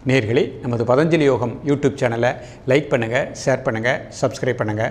நேர்களே நமது பதஞ்சலி யோகம் யூடியூப் சேனலை லைக் பண்ணுங்கள் ஷேர் பண்ணுங்கள் சப்ஸ்கிரைப் பண்ணுங்கள்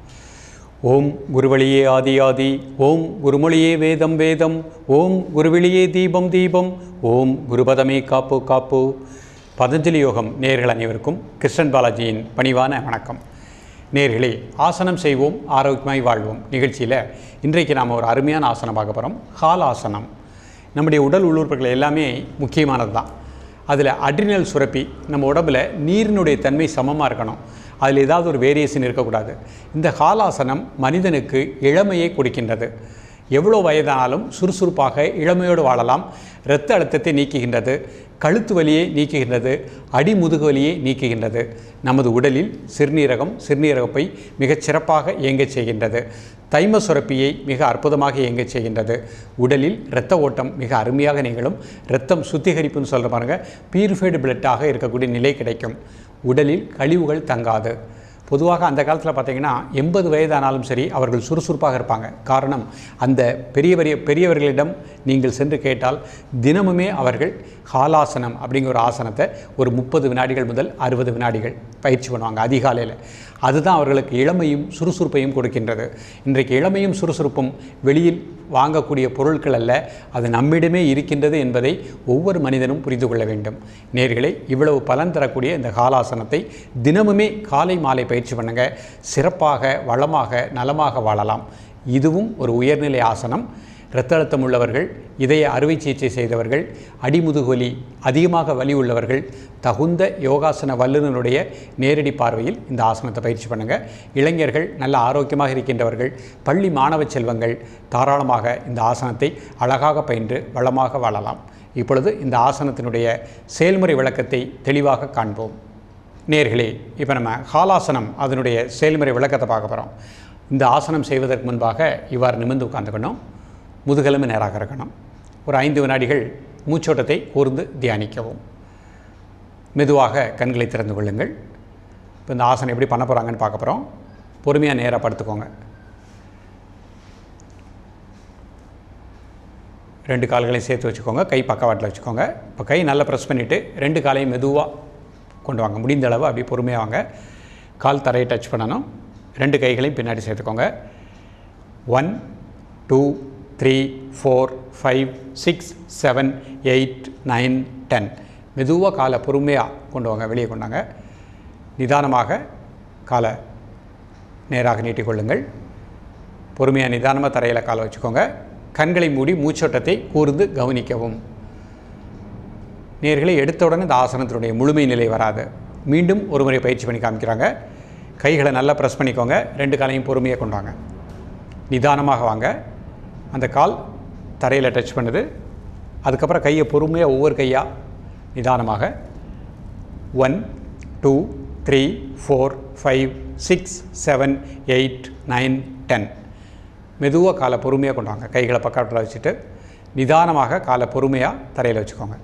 ஓம் குருவழியே ஆதி ஆதி ஓம் குருமொழியே வேதம் வேதம் ஓம் குருவெளியே தீபம் தீபம் ஓம் குருபதமே காப்பு காப்பு பதஞ்சலி யோகம் நேர்கள் அனைவருக்கும் கிருஷ்ணன் பாலாஜியின் பணிவான வணக்கம் நேர்களே ஆசனம் செய்வோம் ஆரோக்கியமாய் வாழ்வோம் நிகழ்ச்சியில் இன்றைக்கு நாம் ஒரு அருமையான ஆசனம் பார்க்க போகிறோம் ஹால் ஆசனம் நம்முடைய உடல் உள்ளுறுப்புகள் எல்லாமே முக்கியமானது தான் அதில் அட்ரினல் சுரப்பி நம்ம உடம்புல நீரினுடைய தன்மை சமமாக இருக்கணும் அதில் ஏதாவது ஒரு வேரியேஷன் இருக்கக்கூடாது இந்த ஹாலாசனம் மனிதனுக்கு இளமையை கொடுக்கின்றது எவ்வளோ வயதானாலும் சுறுசுறுப்பாக இளமையோடு வாழலாம் இரத்த அழுத்தத்தை நீக்குகின்றது கழுத்து வலியை நீக்குகின்றது அடிமுதுகு வலியை நீக்குகின்றது நமது உடலில் சிறுநீரகம் சிறுநீரகப்பை மிகச் சிறப்பாக இயங்கச் செய்கின்றது தைம சுரப்பியை மிக அற்புதமாக இயங்கச் செய்கின்றது உடலில் இரத்த ஓட்டம் மிக அருமையாக நிகழும் இரத்தம் சுத்திகரிப்புன்னு சொல்கிற பாருங்க பியூரிஃபைடு பிளட்டாக இருக்கக்கூடிய நிலை கிடைக்கும் உடலில் கழிவுகள் தங்காது பொதுவாக அந்த காலத்தில் பார்த்தீங்கன்னா எண்பது வயதானாலும் சரி அவர்கள் சுறுசுறுப்பாக இருப்பாங்க காரணம் அந்த பெரிய பெரிய பெரியவர்களிடம் நீங்கள் சென்று கேட்டால் தினமுமே அவர்கள் ஹாலாசனம் அப்படிங்கிற ஒரு ஆசனத்தை ஒரு முப்பது வினாடிகள் முதல் அறுபது வினாடிகள் பயிற்சி பண்ணுவாங்க அதிகாலையில் அதுதான் அவர்களுக்கு இளமையும் சுறுசுறுப்பையும் கொடுக்கின்றது இன்றைக்கு இளமையும் சுறுசுறுப்பும் வெளியில் வாங்கக்கூடிய பொருட்கள் அல்ல அது நம்மிடமே இருக்கின்றது என்பதை ஒவ்வொரு மனிதனும் புரிந்து கொள்ள வேண்டும் நேர்களை இவ்வளவு பலன் தரக்கூடிய இந்த காலாசனத்தை தினமுமே காலை மாலை பயிற்சி பண்ணுங்க சிறப்பாக வளமாக நலமாக வாழலாம் இதுவும் ஒரு உயர்நிலை ஆசனம் இரத்த அழுத்தம் உள்ளவர்கள் இதய அறுவை சிகிச்சை செய்தவர்கள் அடிமுதுகொலி அதிகமாக வலி உள்ளவர்கள் தகுந்த யோகாசன வல்லுநருடைய நேரடி பார்வையில் இந்த ஆசனத்தை பயிற்சி பண்ணுங்கள் இளைஞர்கள் நல்ல ஆரோக்கியமாக இருக்கின்றவர்கள் பள்ளி மாணவ செல்வங்கள் தாராளமாக இந்த ஆசனத்தை அழகாக பயின்று வளமாக வாழலாம் இப்பொழுது இந்த ஆசனத்தினுடைய செயல்முறை விளக்கத்தை தெளிவாக காண்போம் நேர்களே இப்போ நம்ம ஹாலாசனம் அதனுடைய செயல்முறை விளக்கத்தை பார்க்க போகிறோம் இந்த ஆசனம் செய்வதற்கு முன்பாக இவ்வாறு நிமிர்ந்து உட்காந்துக்கணும் முதுகெலும்பு நேராக இருக்கணும் ஒரு ஐந்து வினாடிகள் மூச்சோட்டத்தை கூர்ந்து தியானிக்கவும் மெதுவாக கண்களை திறந்து கொள்ளுங்கள் இப்போ இந்த ஆசனம் எப்படி பண்ண போகிறாங்கன்னு பார்க்க போகிறோம் பொறுமையாக நேராக படுத்துக்கோங்க ரெண்டு கால்களையும் சேர்த்து வச்சுக்கோங்க கை பக்கவாட்டில் வச்சுக்கோங்க இப்போ கை நல்லா ப்ரெஸ் பண்ணிவிட்டு ரெண்டு காலையும் மெதுவாக கொண்டு வாங்க முடிந்த அளவு அப்படியே பொறுமையாக வாங்க கால் தரையை டச் பண்ணணும் ரெண்டு கைகளையும் பின்னாடி சேர்த்துக்கோங்க one two three four five six seven eight nine ten மெதுவாக காலை பொறுமையாக கொண்டு வாங்க வெளியே கொண்டாங்க நிதானமாக காலை நேராக நீட்டிக்கொள்ளுங்கள் பொறுமையாக நிதானமாக தரையில் காலை வச்சுக்கோங்க கண்களை மூடி மூச்சோட்டத்தை கூர்ந்து கவனிக்கவும் நேர்களை எடுத்த உடனே இந்த ஆசனத்தினுடைய முழுமை நிலை வராது மீண்டும் ஒரு முறை பயிற்சி பண்ணி காமிக்கிறாங்க கைகளை நல்லா ப்ரெஸ் பண்ணிக்கோங்க ரெண்டு காலையும் பொறுமையாக கொண்டு வாங்க நிதானமாக வாங்க அந்த கால் தரையில் டச் பண்ணுது அதுக்கப்புறம் கையை பொறுமையாக ஒவ்வொரு கையாக நிதானமாக one two three four five six seven eight nine ten மெதுவாக காலை பொறுமையாக கொண்டு வாங்க கைகளை பக்கத்தில் வச்சுட்டு நிதானமாக காலை பொறுமையாக தரையில் வச்சுக்கோங்க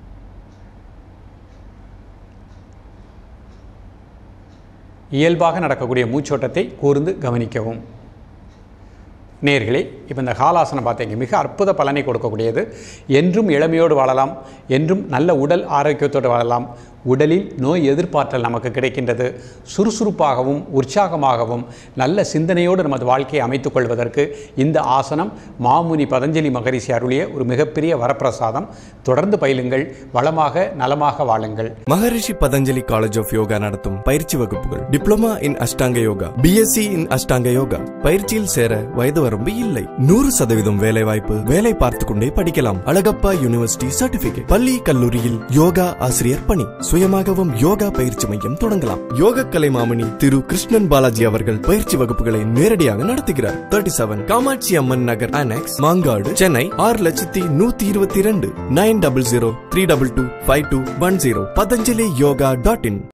இயல்பாக நடக்கக்கூடிய மூச்சோட்டத்தை கூர்ந்து கவனிக்கவும் நேர்களே இப்போ இந்த ஹாலாசனம் பார்த்தீங்க மிக அற்புத பலனை கொடுக்கக்கூடியது என்றும் இளமையோடு வாழலாம் என்றும் நல்ல உடல் ஆரோக்கியத்தோடு வாழலாம் உடலில் நோய் எதிர்ப்பாற்றல் நமக்கு கிடைக்கின்றது சுறுசுறுப்பாகவும் உற்சாகமாகவும் நல்ல சிந்தனையோடு நமது வாழ்க்கையை அமைத்துக் கொள்வதற்கு இந்த ஆசனம் மாமுனி பதஞ்சலி மகரிஷி அருளிய ஒரு மிகப்பெரிய வரப்பிரசாதம் தொடர்ந்து பயிலுங்கள் வளமாக நலமாக வாழுங்கள் Maharishi Patanjali college of yoga நடத்தும் பயிற்சி வகுப்புகள் டிப்ளமா இன் அஷ்டாங்க யோகா பிஎஸ்சி இன் அஷ்டாங்க யோகா பயிற்சியில் சேர வயது வரம்பு இல்லை நூறு சதவீதம் வேலை வாய்ப்பு வேலை பார்த்து கொண்டே படிக்கலாம் அழகப்பா யூனிவர்சிட்டி சர்டிபிகேட் பள்ளி கல்லூரியில் யோகா ஆசிரியர் பணி சுயமாகவும் யோகா பயிற்சி மையம் தொடங்கலாம் யோக கலை மாமணி திரு கிருஷ்ணன் பாலாஜி அவர்கள் பயிற்சி வகுப்புகளை நேரடியாக நடத்துகிறார் thirty seven Kamakshi Amman Nagar annex Mangadu Chennai ஆறு லட்சத்தி நூத்தி இருபத்தி இரண்டு nine double zero three double two five two one zero Patanjali yoga dot இன்